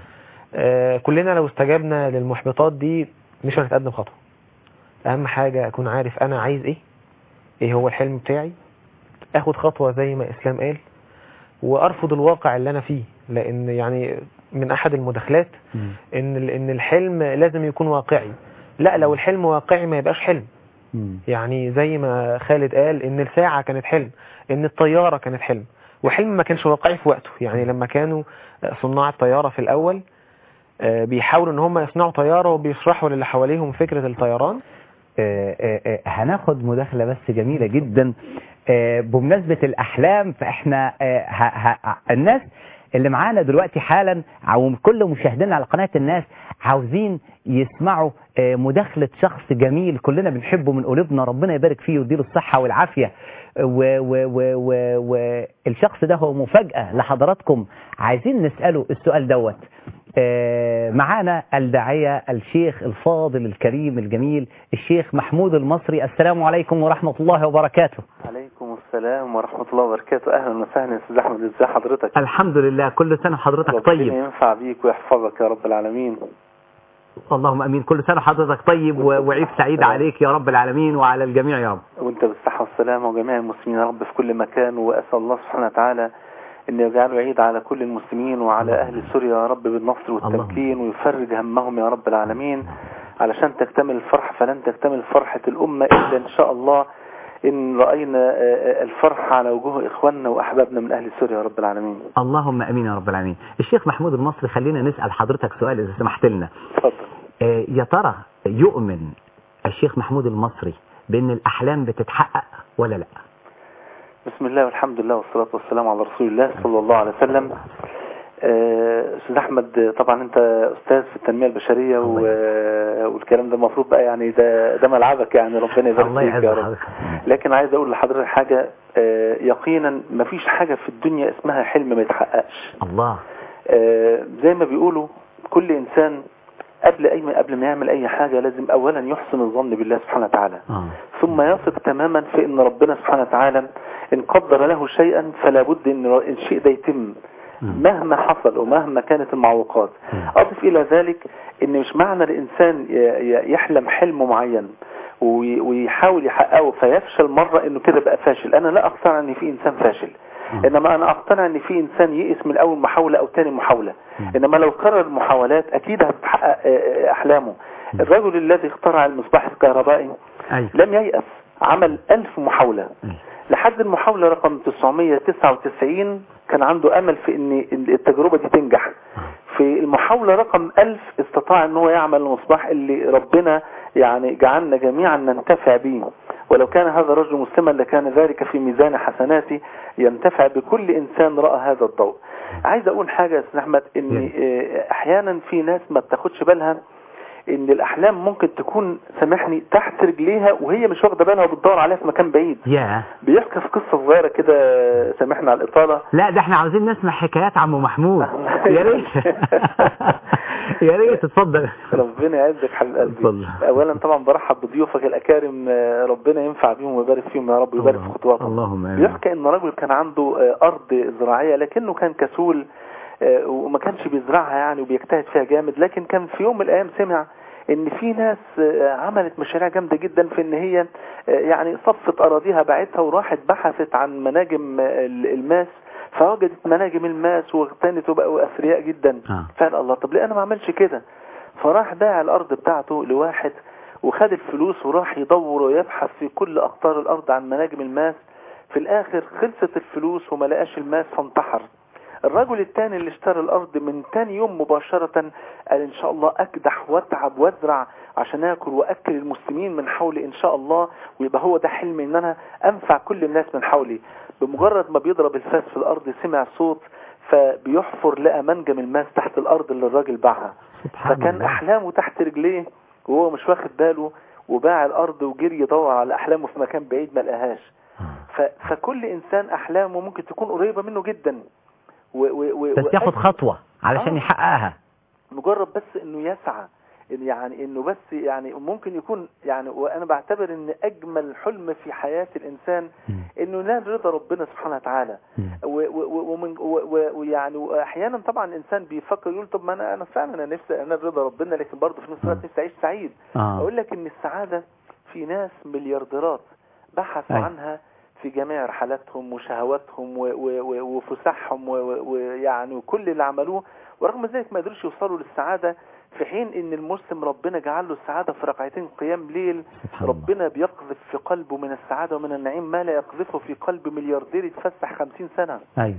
S5: آه، كلنا لو استجبنا للمحبطات دي مش هنتقدم خطوة اهم حاجة اكون عارف انا عايز ايه ايه هو الحلم بتاعي اخد خطوة زي ما اسلام قال وارفض الواقع اللي انا فيه لان يعني من احد المداخلات
S1: مم.
S5: ان ال- ان الحلم لازم يكون واقعي لا لو الحلم واقعي ما يبقاش حلم
S1: مم.
S5: يعني زي ما خالد قال ان الساعة كانت حلم ان الطيارة كانت حلم وحلم ما كانش واقعي في وقته يعني لما كانوا صناع الطيارة في الاول آه، بيحاولوا ان هم يصنعوا طيارة وبيشرحوا للي حواليهم فكرة الطيران
S1: آه، آه، آه، هناخد مداخلة بس جميلة جدا آه، بمناسبة الأحلام فإحنا آه، ه- ه- الناس اللي معانا دلوقتي حالا أو كل مشاهدينا على قناة الناس عاوزين يسمعوا آه، مداخلة شخص جميل كلنا بنحبه من قلوبنا ربنا يبارك فيه ويديله الصحة والعافية والشخص ده هو مفاجأة لحضراتكم عايزين نسأله السؤال دوت آه، معانا الداعية الشيخ الفاضل الكريم الجميل الشيخ محمود المصري السلام عليكم ورحمة الله وبركاته
S7: عليكم السلام ورحمة الله وبركاته أهلا وسهلا يا أستاذ أحمد إزي حضرتك
S1: الحمد لله كل سنة حضرتك
S7: ربنا
S1: طيب
S7: ينفع بيك ويحفظك يا رب العالمين
S1: اللهم امين كل سنة حضرتك طيب و- وعيد سعيد عليك يا رب العالمين وعلى الجميع يا رب
S7: وأنت بالصحة والسلامة وجميع المسلمين يا رب في كل مكان وأسأل الله سبحانه وتعالى أن يجعله عيد على كل المسلمين وعلى أهل سوريا يا رب بالنصر والتمكين ويفرج همهم يا رب العالمين علشان تكتمل الفرح فلن تكتمل فرحة الأمة إلا إن شاء الله إن رأينا آه، آه، الفرح على وجوه إخواننا وأحبابنا من أهل سوريا يا رب العالمين
S1: اللهم امين يا رب العالمين الشيخ محمود المصري خلينا نسأل حضرتك سؤال اذا سمحت لنا
S7: اتفضل
S1: آه، يا ترى يؤمن الشيخ محمود المصري بان الاحلام بتتحقق ولا لا
S7: بسم الله والحمد لله والصلاة والسلام على رسول الله صلى الله عليه وسلم آه، أستاذ أحمد طبعا أنت أستاذ في التنمية البشرية و... والكلام ده المفروض بقى يعني ده ده ملعبك يعني ربنا يبارك
S1: الله
S7: فيك
S1: يعز
S7: يا رب
S1: حضرتك
S7: لكن عايز أقول لحضرتك حاجة آه، يقينا مفيش حاجة في الدنيا اسمها حلم ما يتحققش
S1: الله
S7: آه، زي ما بيقولوا كل إنسان قبل أي قبل ما يعمل أي حاجة لازم أولا يحسن الظن بالله سبحانه وتعالى
S1: آه.
S7: ثم يثق تماما في ان ربنا سبحانه وتعالى ان قدر له شيئا فلا بد ان الشيء ده يتم
S1: مم.
S7: مهما حصل ومهما كانت المعوقات
S1: مم.
S7: اضف الى ذلك ان مش معنى الانسان ي- ي- يحلم حلم معين وي- ويحاول يحققه فيفشل مرة انه كده بقى فاشل انا لا اقتنع ان في انسان فاشل
S1: مم.
S7: انما انا اقتنع ان في انسان يئس من اول محاولة او تاني محاولة
S1: مم.
S7: انما لو كرر المحاولات اكيد هتحقق آه، آه، احلامه الرجل الذي اخترع المصباح الكهربائي
S1: ايوه
S7: لم ييأس عمل ألف محاولة
S1: أيوة.
S7: لحد المحاولة رقم 999 كان عنده أمل في أن التجربة دي تنجح في المحاولة رقم 1000 استطاع أن هو يعمل المصباح اللي ربنا يعني جعلنا جميعا ننتفع به ولو كان هذا الرجل مسلما لكان ذلك في ميزان حسناته ينتفع بكل إنسان رأى هذا الضوء عايز أقول حاجة يا أستاذ أحمد أن
S1: يلا.
S7: آه، أحيانا في ناس ما بتاخدش بالها ان الاحلام ممكن تكون سامحني تحت رجليها وهي مش واخده بالها وبتدور عليها في مكان بعيد
S1: يا
S7: بيحكي في قصه صغيره كده سامحنا على الاطاله
S1: لا ده احنا عاوزين نسمع حكايات عمو محمود يا ريت يا ريت اتفضل
S7: ربنا يعزك حبيب قلبي
S1: اتفضل.
S7: اولا طبعا برحب بضيوفك الاكارم آه، ربنا ينفع بيهم ويبارك فيهم يا رب ويبارك في خطواتهم
S1: اللهم امين
S7: بيحكى ان رجل كان عنده آه، ارض زراعيه لكنه كان كسول آه، وما كانش بيزرعها يعني وبيجتهد فيها جامد لكن كان في يوم من الايام سمع ان في ناس آه، عملت مشاريع جامده جدا في ان هي آه، يعني صفت اراضيها باعتها وراحت بحثت عن مناجم آه، الماس فوجدت مناجم الماس واغتنت وبقوا اثرياء جدا
S1: آه.
S7: فقال الله طب ليه انا ما اعملش كده فراح باع الارض بتاعته لواحد وخد الفلوس وراح يدور ويبحث في كل اقطار الارض عن مناجم الماس في الاخر خلصت الفلوس وما لقاش الماس فانتحر الرجل التاني اللي اشترى الارض من تاني يوم مباشرة قال ان شاء الله اكدح واتعب وازرع عشان اكل واكل المسلمين من حولي ان شاء الله ويبقى هو ده حلمي ان انا انفع كل الناس من حولي بمجرد ما بيضرب الفاس في الارض سمع صوت فبيحفر لقى منجم الماس تحت الارض اللي الراجل باعها
S1: سبحان
S7: فكان
S1: الله.
S7: احلامه تحت رجليه وهو مش واخد باله وباع الارض وجري يدور على احلامه في مكان بعيد ما لقاهاش ف... فكل انسان احلامه ممكن تكون قريبه منه جدا و... و... و...
S1: بس ياخد خطوة علشان
S7: آه.
S1: يحققها
S7: مجرد بس انه يسعى إن يعني انه بس يعني ممكن يكون يعني وانا بعتبر ان اجمل حلم في حياة الانسان انه ينال رضا ربنا سبحانه وتعالى و- و- و- ومن و- و- ويعني واحيانا طبعا الانسان بيفكر يقول طب ما انا انا فعلا انا نفسي انال رضا ربنا لكن برضه في نفس الوقت نفسي اعيش سعيد
S1: آه.
S7: اقول لك ان السعادة في ناس مليارديرات بحثوا
S1: أي.
S7: عنها في جميع رحلاتهم وشهواتهم و- و- و- وفسحهم و- و- ويعني وكل اللي عملوه ورغم ذلك ما قدروش يوصلوا للسعادة في حين ان المسلم ربنا جعل له السعادة في ركعتين قيام ليل
S1: سبحان الله.
S7: ربنا بيقذف في قلبه من السعادة ومن النعيم ما لا يقذفه في قلب ملياردير يتفسح خمسين سنة
S1: ايوه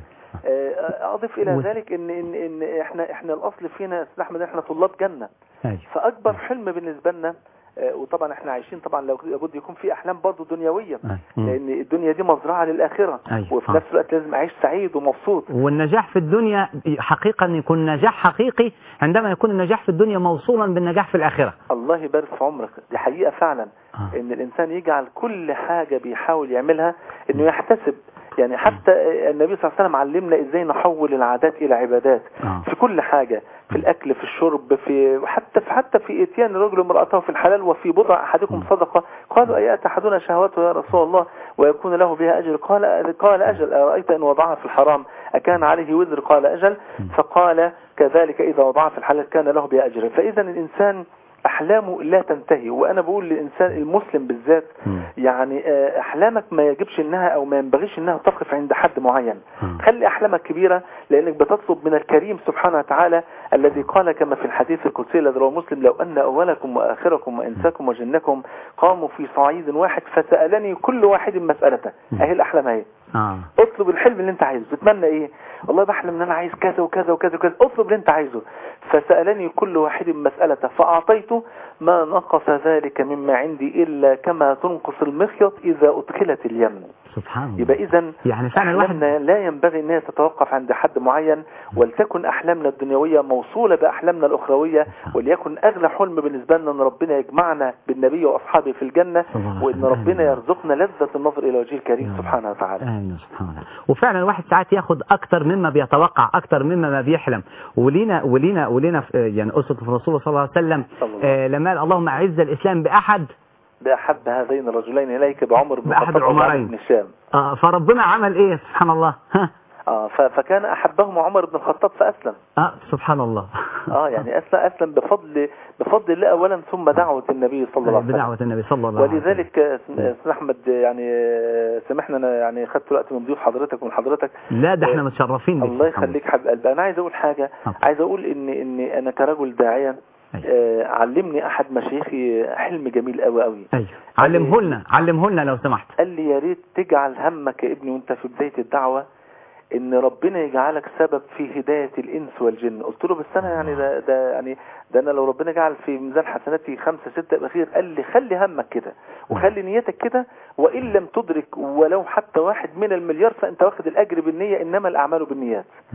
S7: آه، اضف الى
S1: و-
S7: ذلك ان ان ان احنا احنا الاصل فينا يا استاذ احمد احنا طلاب جنة
S1: ايوه
S7: فاكبر حلم بالنسبة لنا آه، وطبعا احنا عايشين طبعا لو- لابد يكون في احلام برضه دنيوية
S1: أيوة. مم.
S7: لان الدنيا دي مزرعة للآخرة
S1: أيوة.
S7: وفي
S1: آه.
S7: نفس الوقت لازم اعيش سعيد ومبسوط
S1: والنجاح في الدنيا حقيقة أن يكون نجاح حقيقي عندما يكون النجاح في الدنيا موصولا بالنجاح في الآخرة
S7: الله يبارك في عمرك دي حقيقة فعلا
S1: آه.
S7: ان الانسان يجعل كل حاجة بيحاول يعملها انه يحتسب يعني حتى النبي صلى الله عليه وسلم علمنا ازاي نحول العادات الى عبادات
S1: آه.
S7: في كل حاجة في الاكل في الشرب في حتى في حتى في اتيان الرجل امرأته في الحلال وفي بضع احدكم صدقة قالوا ايات احدنا شهوته يا رسول الله ويكون له بها اجر قال قال اجل ارايت ان وضعها في الحرام اكان عليه وزر قال اجل فقال كذلك اذا وضعها في الحلال كان له بها اجر فاذا الانسان احلامه لا تنتهي وانا بقول للانسان المسلم بالذات
S1: مم.
S7: يعني آه، احلامك ما يجبش انها او ما ينبغيش انها تقف عند حد معين
S1: مم.
S7: خلي احلامك كبيرة لانك بتطلب من الكريم سبحانه وتعالى الذي قال كما في الحديث القدسي الذي رواه مسلم لو ان اولكم واخركم وانساكم وجنكم قاموا في صعيد واحد فسالني كل واحد مسالته اهي الاحلام اهي
S1: آه.
S7: اطلب الحلم اللي انت عايزه بتتمنى ايه والله بحلم ان انا عايز كذا وكذا وكذا وكذا اطلب اللي انت عايزه فسألني كل واحد مسألة فأعطيته ما نقص ذلك مما عندي إلا كما تنقص المخيط إذا أدخلت اليم
S1: سبحان الله
S7: يبقى إذا
S1: يعني فعلا الواحد
S7: أحلامنا لا ينبغي أنها تتوقف عند حد معين ولتكن أحلامنا الدنيوية موصولة بأحلامنا الأخروية وليكن أغلى حلم بالنسبة لنا أن ربنا يجمعنا بالنبي وأصحابه في الجنة
S1: صلى الله عليه
S7: وأن
S1: وسلم.
S7: ربنا يرزقنا لذة النظر إلى وجه الكريم
S1: يا رب.
S7: سبحانه وتعالى
S1: آمين سبحان الله وفعلا الواحد ساعات ياخد أكتر مما بيتوقع أكتر مما ما بيحلم ولينا ولينا ولينا في- يعني أسرة الرسول صلى الله عليه وسلم
S7: صلى الله
S1: آه، لما قال اللهم أعز الإسلام بأحد
S7: بأحب هذين الرجلين إليك بعمر بن
S1: بأحد
S7: الخطاب وعمر
S1: العمرين.
S7: بن الشام
S1: آه، فربنا عمل إيه سبحان الله ها
S7: آه ف- فكان أحبهم عمر بن الخطاب فأسلم
S1: آه سبحان الله
S7: آه يعني أسلم أسلم بفضل بفضل الله أولا ثم دعوة النبي صلى الله عليه وسلم
S1: بدعوة النبي صلى الله عليه وسلم
S7: ولذلك آه، سم- آه، استاذ احمد آه، يعني آه، سامحنا انا يعني خدت وقت من ضيوف حضرتك ومن حضرتك
S1: لا ده احنا متشرفين بك
S7: الله
S1: سبحان
S7: يخليك حبيب قلبي انا عايز اقول حاجه
S1: اتفضل.
S7: عايز اقول ان ان انا كرجل داعيه
S1: أيوة.
S7: آه، علمني احد مشايخي حلم جميل قوي قوي
S1: ايوه علمه لنا علمه لنا لو سمحت
S7: قال لي يا ريت تجعل همك يا ابني وانت في بدايه الدعوه ان ربنا يجعلك سبب في هدايه الانس والجن قلت له بس انا يعني ده, ده يعني ده انا لو ربنا جعل في ميزان حسناتي خمسة ستة يبقى خير قال لي خلي همك كده وخلي نيتك كده وان لم تدرك ولو حتى واحد من المليار فانت واخد الاجر بالنيه انما الاعمال بالنيات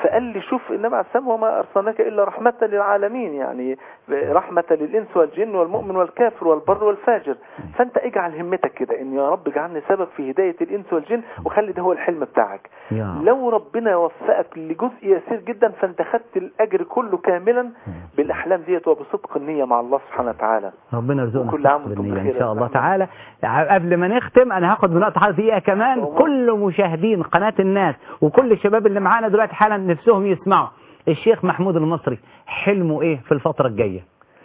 S7: فقال لي شوف النبي عليه السلام وما أرسلناك إلا رحمة للعالمين يعني رحمة للإنس والجن والمؤمن والكافر والبر والفاجر فأنت اجعل همتك كده إن يا رب اجعلني سبب في هداية الإنس والجن وخلي ده هو الحلم بتاعك
S1: يا
S7: لو ربنا وفقك لجزء يسير جدا فأنت خدت الأجر كله كاملا بالأحلام ديت وبصدق النية مع الله سبحانه وتعالى
S1: ربنا يرزقنا
S7: وكل عام
S1: الصدق
S7: وانتم
S1: بالنية
S7: بخير
S1: ان شاء
S7: يا
S1: الله
S7: أستاذ
S1: تعالى قبل ما نختم انا هاخد من وقت حضرتك دقيقه كمان
S7: الله.
S1: كل مشاهدين قناه الناس وكل الشباب اللي معانا دلوقتي حالا نفسهم يسمعوا الشيخ محمود المصري حلمه ايه في الفتره الجايه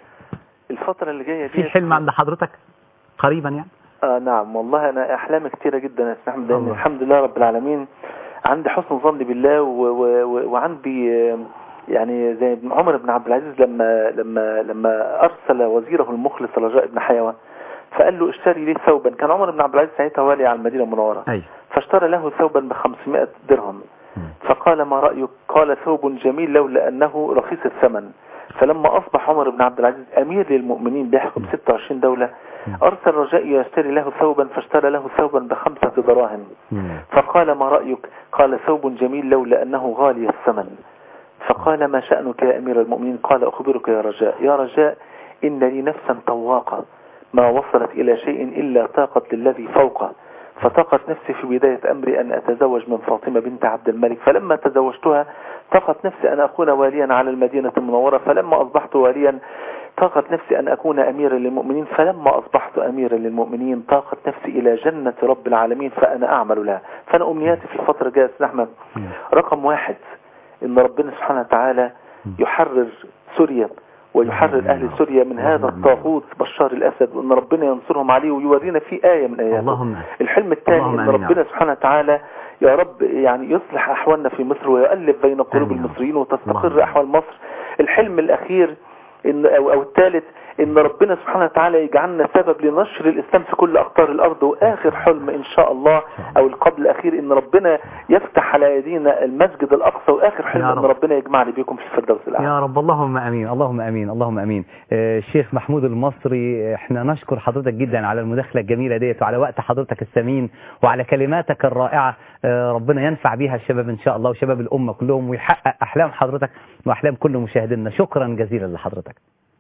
S7: الفترة اللي جاية
S1: في
S7: دي
S1: حلم عند حضرتك قريبا يعني
S7: آه نعم والله أنا أحلامي كتيرة جدا يا أستاذ أحمد لأن
S1: الله.
S7: الحمد لله رب العالمين عندي حسن ظن بالله و و و وعندي آه، يعني زي ابن عمر بن عبد العزيز لما لما لما أرسل وزيره المخلص رجاء بن حيوة فقال له اشتري لي ثوبا كان عمر بن عبد العزيز ساعتها والي على المدينة المنورة
S1: ايوه
S7: فاشترى له ثوبا ب 500 درهم فقال ما رأيك قال ثوب جميل لولا أنه رخيص الثمن فلما أصبح عمر بن عبد العزيز أمير للمؤمنين بيحكم 26 دولة أرسل رجاء يشتري له ثوبا فاشترى له ثوبا بخمسة دراهم فقال ما رأيك قال ثوب جميل لولا أنه غالي الثمن فقال ما شأنك يا أمير المؤمنين قال أخبرك يا رجاء يا رجاء إن لي نفسا طواقة ما وصلت إلى شيء إلا طاقت للذي فوقه فطاقت نفسي في بداية أمري أن أتزوج من فاطمة بنت عبد الملك فلما تزوجتها طاقت نفسي أن أكون واليا على المدينة المنورة فلما أصبحت واليا طاقت نفسي أن أكون أميرا للمؤمنين فلما أصبحت أميرا للمؤمنين طاقت نفسي إلى جنة رب العالمين فأنا أعمل لها فأنا أمنياتي في الفترة الجاية يا أستاذ أحمد رقم واحد إن ربنا سبحانه وتعالى يحرر سوريا ويحرر أهل سوريا من هذا الطاغوت بشار الأسد وأن ربنا ينصرهم عليه ويورينا في آية من آياته
S1: اللهم
S7: الحلم الثاني
S1: اللهم
S7: أن
S1: آمين يا
S7: ربنا سبحانه وتعالى يا رب يعني يصلح أحوالنا في مصر ويؤلف بين قلوب
S1: آمين يا رب.
S7: المصريين
S1: اللهم
S7: وتستقر
S1: آمين.
S7: أحوال مصر الحلم الأخير إن أو, أو الثالث إن ربنا سبحانه وتعالى يجعلنا سبب لنشر الإسلام في كل أقطار الأرض وآخر حلم إن شاء الله أو القبل الأخير إن ربنا يفتح على يدينا المسجد الأقصى وآخر حلم
S1: يا
S7: إن
S1: رب.
S7: ربنا يجمعني بكم في الفردوس الأعلى
S1: يا رب اللهم امين اللهم امين اللهم امين آه، الشيخ محمود المصري احنا نشكر حضرتك جدا على المداخله الجميله ديت وعلى وقت حضرتك الثمين وعلى كلماتك الرائعه آه، ربنا ينفع بيها الشباب ان شاء الله وشباب الامه كلهم ويحقق احلام حضرتك واحلام كل مشاهدينا شكرا جزيلا لحضرتك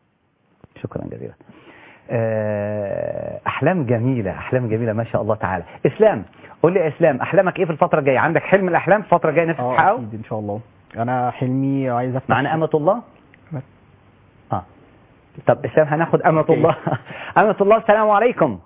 S1: شكرا جزيلا آه، احلام جميله احلام جميله ما شاء الله تعالى اسلام قول لي يا اسلام احلامك ايه في الفتره الجايه عندك حلم الاحلام في الفتره الجايه نفسك
S6: اه
S1: تحققه
S6: اكيد ان شاء الله انا حلمي عايز افتح
S1: معنا أمة الله
S6: بس.
S1: اه طب اسلام هناخد أمة الله أمة الله السلام عليكم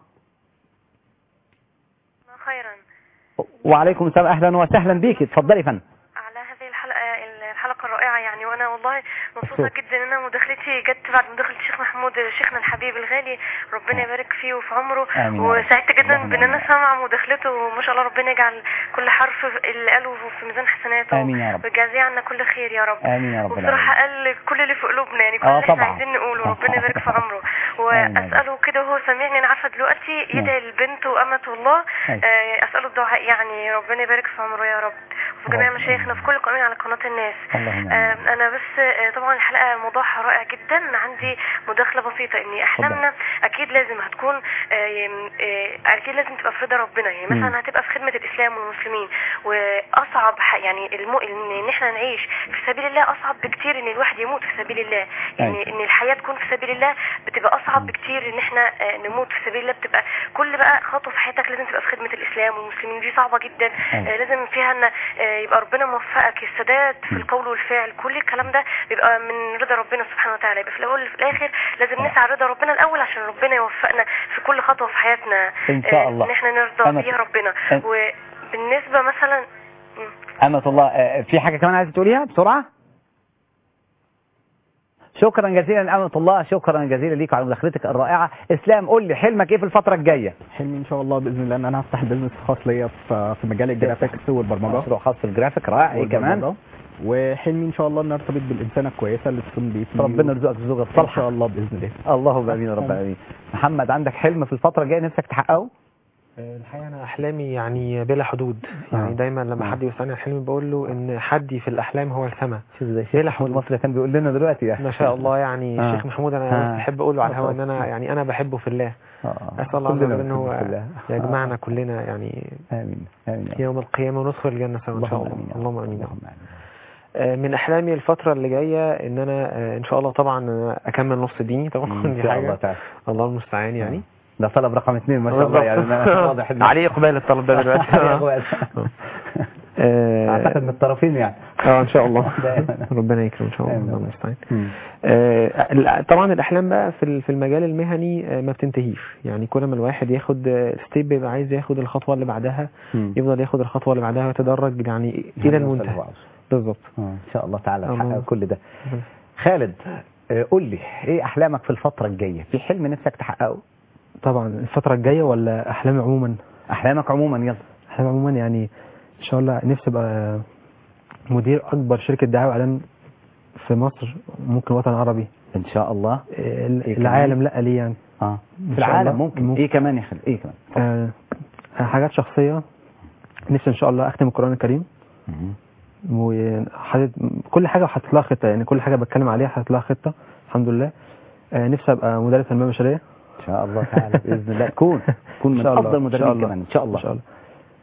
S3: خيرا
S1: وعليكم السلام أهلا وسهلا بيك اتفضلي يا فندم
S3: على هذه الحلقة الحلقة الرائعة يعني وأنا والله مبسوطة
S1: مبسوط.
S3: جدا إن أنا مداخلتي جت بعد مداخلة الشيخ محمود شيخنا الحبيب الغالي ربنا يبارك فيه وفي عمره
S1: آمين يا رب.
S3: وسعدت جدا
S1: اللهم
S3: بإن أنا
S1: آمين.
S3: سامعة مداخلته وما شاء الله ربنا يجعل كل حرف اللي قاله في ميزان حسناته
S1: آمين يا رب.
S3: ويجازيه عنا كل خير يا رب
S1: آمين يا رب
S3: وبصراحة
S1: العالمين
S3: قال كل اللي في قلوبنا يعني كل
S1: آه
S3: اللي احنا
S1: طبعا.
S3: عايزين نقوله ربنا يبارك في عمره
S1: آمين يا رب.
S3: وأسأله كده وهو سامعني أنا عارفة دلوقتي
S1: نعم.
S3: يدعي البنت وأمة الله
S1: أيوة.
S3: آه، أسأله الدعاء يعني ربنا يبارك في عمره يا رب وفي جميع
S1: اللهم
S3: مشايخنا في كل قائمين على قناة الناس
S1: اللهم
S3: آه،
S1: آمين.
S3: انا بس آه، طبعا الحلقه موضوعها رائع جدا عندي مداخله بسيطه ان احلامنا اكيد لازم هتكون آه، يم- آه، اكيد لازم تبقى في رضا ربنا يعني
S1: مم.
S3: مثلا هتبقى في خدمه الاسلام والمسلمين واصعب ح- يعني الم... ان إن احنا نعيش في سبيل الله اصعب بكتير ان الواحد يموت في سبيل الله يعني
S1: أيوة.
S3: ان الحياه تكون في سبيل الله بتبقى اصعب بكتير ان احنا آه، نموت في سبيل الله بتبقى كل بقى خطوه في حياتك لازم تبقى في خدمه الاسلام والمسلمين دي صعبه جدا
S1: أيوة.
S3: آه، لازم فيها ان آه، يبقى ربنا موفقك السداد في القول والفعل كل الكلام ده بيبقى من رضا ربنا سبحانه وتعالى يبقى في الاول وفي الاخر لازم نسعى رضا ربنا الاول عشان ربنا يوفقنا في كل خطوه في حياتنا
S1: إن شاء
S3: آه،
S1: الله.
S3: ان احنا نرضى
S1: أنا-
S3: بيها ربنا
S1: أنا-
S3: وبالنسبه مثلا مم.
S1: أمة الله آه، في حاجة كمان عايزة تقوليها بسرعة شكرا جزيلا أمة الله شكرا جزيلا ليك على مداخلتك الرائعة إسلام قول لي حلمك إيه في الفترة الجاية
S6: حلمي ان شاء الله باذن الله ان انا هفتح بيزنس خاص ليا في في مجال الجرافيكس والبرمجه
S1: مشروع خاص في الجرافيك رائع إيه كمان
S6: والبرمجة. وحلمي ان شاء الله ان ارتبط بالانسانه الكويسه اللي تكون بيتي
S1: ربنا يرزقك الزوجة
S6: ان شاء
S1: الصالحة
S6: الله باذن الله
S1: اللهم امين يا رب العالمين محمد عندك حلم في الفترة الجاية نفسك تحققه
S5: الحقيقة أنا أحلامي يعني بلا حدود
S1: آه.
S5: يعني دايما لما
S1: آه.
S5: حد يسألني عن حلمي بقول له إن حدي في الأحلام هو السماء
S1: شوف زي
S5: إيه
S1: الشيخ
S5: لا
S1: محمود
S5: حدود.
S1: المصري كان بيقول لنا دلوقتي يعني
S5: ما شاء الله يعني
S1: آه.
S5: الشيخ محمود
S1: آه.
S5: أنا بحب أقول له على الهوا إن أنا يعني أنا بحبه في الله
S1: آه.
S5: أسأل الله عز
S1: كلنا
S5: وجل إن هو
S1: بنحبه في الله.
S5: يجمعنا كلنا يعني
S1: آمين آمين
S5: يوم القيامة وندخل الجنة سوا إن شاء
S1: اللهم
S5: الله
S1: امين يا رب.
S5: اللهم آمين يا رب.
S1: اللهم امين
S5: آه، من احلامي الفتره اللي جايه ان انا آه، ان شاء الله طبعا أنا اكمل نص ديني طبعا
S1: ان
S5: دي
S1: شاء
S5: حاجه
S1: الله تعالى
S5: الله المستعان يعني
S1: ده طلب رقم اثنين ما شاء الله يعني أنا واضح إن-
S5: عليه اقبال الطلب ده دلوقتي
S1: عليه إقبال.
S5: آه،
S1: اعتقد من الطرفين يعني
S5: اه ان شاء الله
S1: دائما.
S5: ربنا يكرم ان شاء الله
S1: آمين.
S5: الله المستعان
S1: مم.
S5: آه، ال- طبعا الاحلام بقى في ال- في المجال المهني آه، ما بتنتهيش يعني كل ما الواحد ياخد ستيب بيبقى عايز ياخد الخطوه اللي بعدها
S1: مم.
S5: يفضل ياخد الخطوه اللي بعدها ويتدرج يعني الى المنتهى بالظبط
S1: آه، ان شاء الله تعالى
S5: الله.
S1: نحقق كل ده خالد آه، قول لي ايه احلامك في الفتره الجايه في حلم نفسك تحققه
S4: طبعا الفترة الجاية ولا أحلامي عموما
S1: احلامك عموما يلا
S4: أحلامي عموما يعني إن شاء الله نفسي أبقى مدير أكبر شركة دعاية وإعلان في مصر ممكن الوطن العربي
S1: ان شاء الله
S4: ال-
S1: إيه كمان؟
S4: العالم لا ليه يعني
S1: اه
S4: إن
S1: في
S4: شاء
S1: العالم
S4: الله.
S1: ممكن.
S4: ممكن.
S1: ايه كمان يا خالد ايه كمان
S4: آه حاجات شخصية نفسي إن شاء الله أختم القرآن الكريم
S1: مم.
S4: وحاطط كل حاجة حاطط لها خطة يعني كل حاجة بتكلم عليها حاطط لها خطة الحمد لله آه نفسي أبقى مدرس تنمية بشرية
S1: ان شاء الله تعالى باذن الله كون كون
S4: إن
S1: من
S4: شاء الله.
S1: افضل
S4: إن شاء
S1: المدربين
S4: الله.
S1: كمان ان شاء الله
S4: إن شاء الله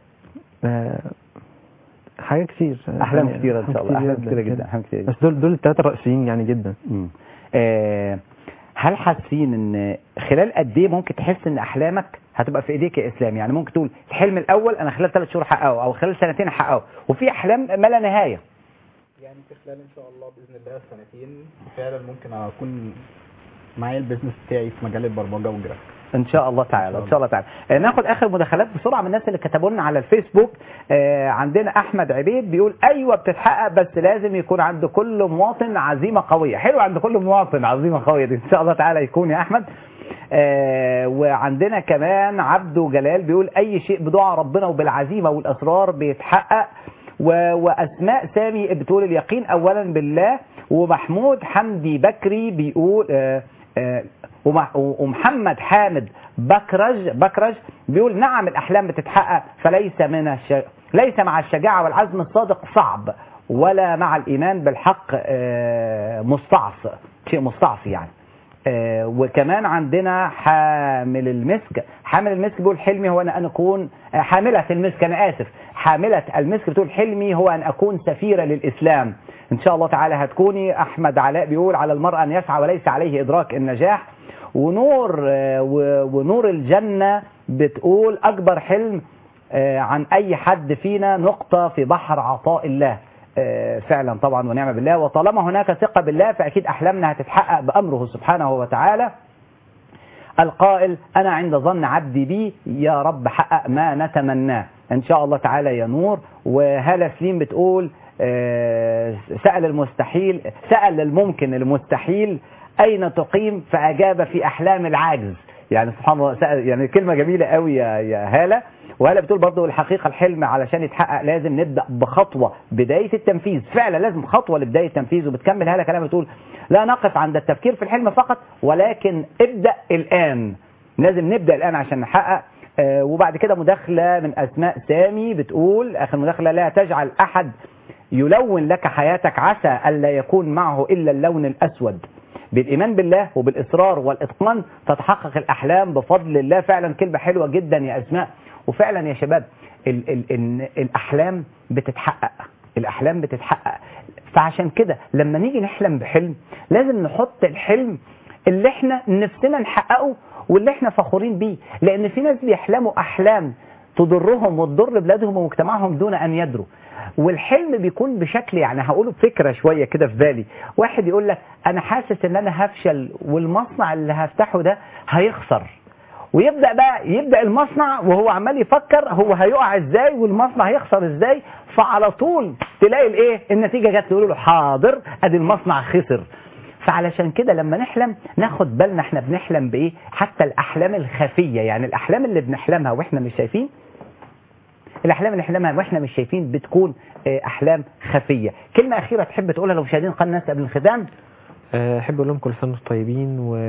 S4: آه حاجات كتير
S1: احلام
S4: يعني
S1: كثيره ان شاء الله احلام كثيره جدا
S4: جدا
S1: احلام كثيره جدا
S4: بس دول دول الثلاثة الرئيسيين يعني جدا
S1: مم. آه، هل حاسين ان خلال قد ايه ممكن تحس ان احلامك هتبقى في ايديك يا اسلام يعني ممكن تقول الحلم الاول انا خلال ثلاث شهور احققه او خلال سنتين احققه وفي احلام ما لا نهايه
S6: يعني في خلال ان شاء الله باذن الله سنتين فعلا ممكن اكون معايا البيزنس بتاعي في مجال البرمجه والجرافيك
S1: ان شاء الله تعالى ان شاء الله تعالى آه، ناخد اخر مداخلات بسرعه من الناس اللي كتبوا لنا على الفيسبوك آه، عندنا احمد عبيد بيقول ايوه بتتحقق بس لازم يكون عند كل مواطن عزيمه قويه حلو عند كل مواطن عزيمه قويه دي ان شاء الله تعالى يكون يا احمد آه، وعندنا كمان عبده جلال بيقول اي شيء بدعاء ربنا وبالعزيمه والاصرار بيتحقق و- واسماء سامي بتقول اليقين اولا بالله ومحمود حمدي بكري بيقول آه، آه، ومح- ومحمد حامد بكرج بكرج بيقول نعم الاحلام بتتحقق فليس من الش... ليس مع الشجاعه والعزم الصادق صعب ولا مع الايمان بالحق آه، مستعصي شيء مستعصي يعني آه، وكمان عندنا حامل المسك حامل المسك بيقول حلمي هو ان أنا اكون آه، حاملة المسك انا اسف حاملة المسك بتقول حلمي هو ان اكون سفيرة للاسلام ان شاء الله تعالى هتكوني احمد علاء بيقول على المرء ان يسعى وليس عليه ادراك النجاح ونور آه، و- ونور الجنة بتقول اكبر حلم آه، عن اي حد فينا نقطة في بحر عطاء الله آه، فعلا طبعا ونعم بالله وطالما هناك ثقة بالله فأكيد أحلامنا هتتحقق بأمره سبحانه وتعالى القائل أنا عند ظن عبدي بي يا رب حقق ما نتمناه إن شاء الله تعالى يا نور وهالة سليم بتقول آه، سأل المستحيل سأل الممكن المستحيل أين تقيم فأجاب في أحلام العاجز يعني سبحان الله سأل يعني كلمة جميلة قوي يا يا هالة وهلا بتقول برضه الحقيقة الحلم علشان يتحقق لازم نبدأ بخطوة بداية التنفيذ فعلا لازم خطوة لبداية التنفيذ وبتكمل هالة كلام بتقول لا نقف عند التفكير في الحلم فقط ولكن ابدأ الآن لازم نبدأ الآن عشان نحقق آه، وبعد كده مداخلة من أسماء سامي بتقول آخر مداخلة لا تجعل أحد يلون لك حياتك عسى ألا يكون معه إلا اللون الأسود بالإيمان بالله وبالإصرار والإتقان تتحقق الأحلام بفضل الله فعلا كلمة حلوة جدا يا أسماء وفعلا يا شباب ال ال ال الأحلام بتتحقق الأحلام بتتحقق فعشان كده لما نيجي نحلم بحلم لازم نحط الحلم اللي احنا نفسنا نحققه واللي احنا فخورين بيه لأن في ناس بيحلموا أحلام تضرهم وتضر بلادهم ومجتمعهم دون أن يدروا والحلم بيكون بشكل يعني هقوله فكرة شوية كده في بالي واحد يقول لك أنا حاسس إن أنا هفشل والمصنع اللي هفتحه ده هيخسر ويبدأ بقى يبدأ المصنع وهو عمال يفكر هو هيقع ازاي والمصنع هيخسر ازاي فعلى طول تلاقي الايه النتيجة جت تقول له حاضر ادي المصنع خسر فعلشان كده لما نحلم ناخد بالنا احنا بنحلم بايه حتى الاحلام الخفية يعني الاحلام اللي بنحلمها واحنا مش شايفين الاحلام اللي نحلمها واحنا مش شايفين بتكون آه، احلام خفية كلمة اخيرة تحب تقولها لمشاهدين قناة الناس قبل الختام
S5: آه، احب اقول لهم كل سنه وانتم طيبين و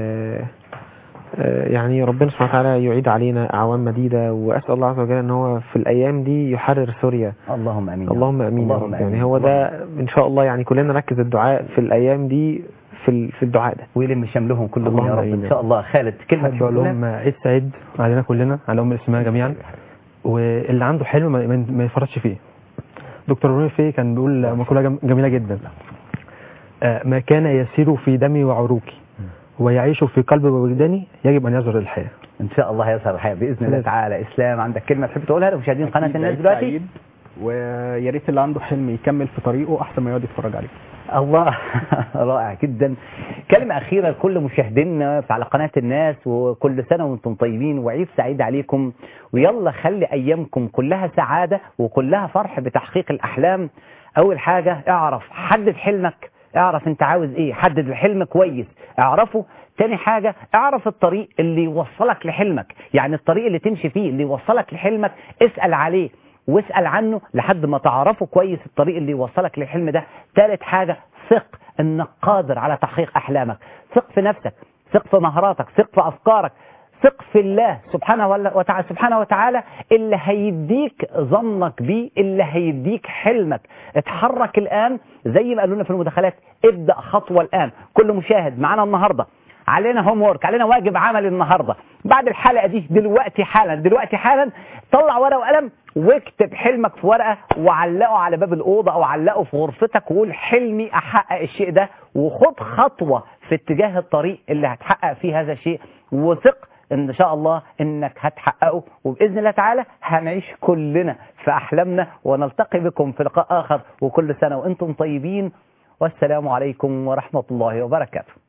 S5: آه، يعني ربنا سبحانه وتعالى يعيد علينا اعوام مديده واسال الله عز وجل ان هو في الايام دي يحرر سوريا
S1: اللهم امين يا رب.
S5: اللهم امين يا
S1: اللهم
S5: رب يعني
S1: آمين.
S5: هو ده ان شاء الله يعني كلنا نركز الدعاء في الايام دي في ال- في الدعاء ده
S1: ويلم شملهم كلهم
S5: اللهم
S1: يا رب
S5: آمين
S1: ان
S5: يا
S1: شاء
S5: رب.
S1: الله خالد كلمة
S4: أحب
S1: تحب
S4: أقول
S1: تقولها؟
S4: لهم عيد سعيد علينا كلنا على أم الإسلام جميعا واللي عنده حلم ما- ما ما يفرطش فيه دكتور ابراهيم فيه كان بيقول مقولة جم- جميلة جدا آه، ما كان يسير في دمي وعروقي ويعيش في قلبي ووجداني يجب أن يظهر الحياة
S1: ان شاء الله هيظهر الحياه باذن الله تعالى اسلام عندك كلمه تحب تقولها لمشاهدين قناه
S6: أكيد
S1: الناس
S6: عيد
S1: دلوقتي
S6: سعيد، ويا ريت اللي عنده حلم يكمل في طريقه احسن ما يقعد يتفرج عليه
S1: الله رائع جدا كلمة أخيرة لكل مشاهدينا على قناة الناس وكل سنة وانتم طيبين وعيد سعيد عليكم ويلا خلي أيامكم كلها سعادة وكلها فرح بتحقيق الأحلام أول حاجة اعرف حدد حلمك اعرف انت عاوز ايه حدد الحلم كويس اعرفه تاني حاجة اعرف الطريق اللي يوصلك لحلمك يعني الطريق اللي تمشي فيه اللي يوصلك لحلمك اسأل عليه واسأل عنه لحد ما تعرفه كويس الطريق اللي يوصلك للحلم ده ثالث حاجة ثق انك قادر على تحقيق احلامك ثق في نفسك ثق في مهاراتك ثق في افكارك ثق في الله سبحانه وتعالى سبحانه وتعالى اللي هيديك ظنك بيه اللي هيديك حلمك اتحرك الان زي ما قالوا لنا في المداخلات ابدا خطوه الان كل مشاهد معانا النهارده علينا هوم وورك علينا واجب عملي النهارده بعد الحلقه دي دلوقتي حالا دلوقتي حالا طلع ورقه وقلم واكتب حلمك في ورقه وعلقه على باب الاوضه او علقه في غرفتك وقول حلمي احقق الشيء ده وخد خطوه في اتجاه الطريق اللي هتحقق فيه هذا الشيء وثق ان شاء الله انك هتحققه وباذن الله تعالى هنعيش كلنا في احلامنا ونلتقي بكم في لقاء اخر وكل سنه وانتم طيبين والسلام عليكم ورحمه الله وبركاته